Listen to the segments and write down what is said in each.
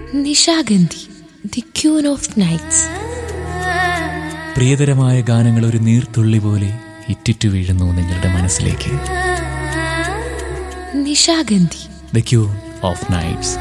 Nishagandhi the queen of nights പ്രിയതരമായ ഗാനങ്ങൾ ഒരു നീർത്തുള്ളി പോലെ ഇറ്റിറ്റു വീഴുന്നു നിങ്ങളുടെ മനസ്സിലേക്ക് Nishagandhi the queen of nights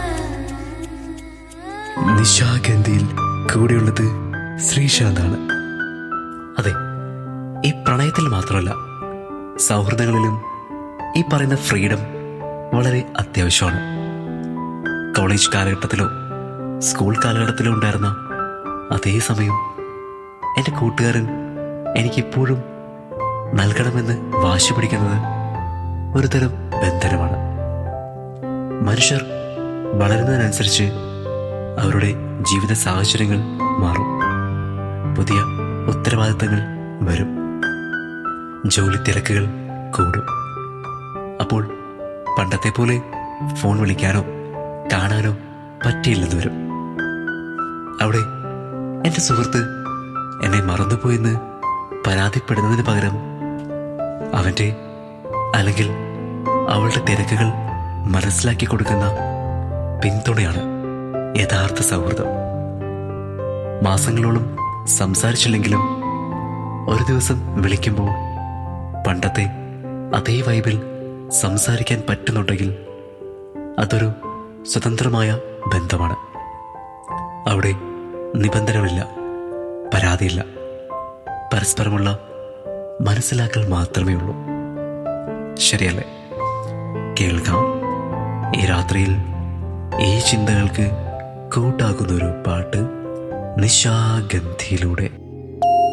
നിശാഗന്ധിയിൽ കൂടെയുള്ളത് ശ്രീശാന്താണ് അതെ ഈ പ്രണയത്തിൽ മാത്രമല്ല സൗഹൃദങ്ങളിലും ഈ പറയുന്ന ഫ്രീഡം വളരെ അത്യാവശ്യമാണ് കോളേജ് കാലഘട്ടത്തിലോ സ്കൂൾ കാലഘട്ടത്തിലോ ഉണ്ടായിരുന്ന അതേ സമയം എൻ്റെ കൂട്ടുകാരൻ എനിക്കിപ്പോഴും നൽകണമെന്ന് വാശി പിടിക്കുന്നത് ഒരുതരം ബന്ധനമാണ് മനുഷ്യർ വളരുന്നതിനനുസരിച്ച് അവരുടെ ജീവിത സാഹചര്യങ്ങൾ മാറും പുതിയ ഉത്തരവാദിത്തങ്ങൾ വരും ജോലി തിരക്കുകൾ കൂടും അപ്പോൾ പണ്ടത്തെ പോലെ ഫോൺ വിളിക്കാനോ കാണാനോ പറ്റിയില്ലെന്ന് വരും അവിടെ എൻ്റെ സുഹൃത്ത് എന്നെ മറന്നുപോയെന്ന് പരാതിപ്പെടുന്നതിന് പകരം അവൻ്റെ അല്ലെങ്കിൽ അവളുടെ തിരക്കുകൾ മനസ്സിലാക്കി കൊടുക്കുന്ന പിന്തുണയാണ് യഥാർത്ഥ സൗഹൃദം മാസങ്ങളോളം സംസാരിച്ചില്ലെങ്കിലും ഒരു ദിവസം വിളിക്കുമ്പോൾ പണ്ടത്തെ അതേ വൈബിൽ സംസാരിക്കാൻ പറ്റുന്നുണ്ടെങ്കിൽ അതൊരു സ്വതന്ത്രമായ ബന്ധമാണ് അവിടെ നിബന്ധനമില്ല പരാതിയില്ല പരസ്പരമുള്ള മനസ്സിലാക്കൽ മാത്രമേ ഉള്ളൂ ശരിയല്ലേ കേൾക്കാം ഈ രാത്രിയിൽ ഈ ചിന്തകൾക്ക് കൂട്ടാകുന്ന ഒരു പാട്ട് നിശാഗന്ധിയിലൂടെ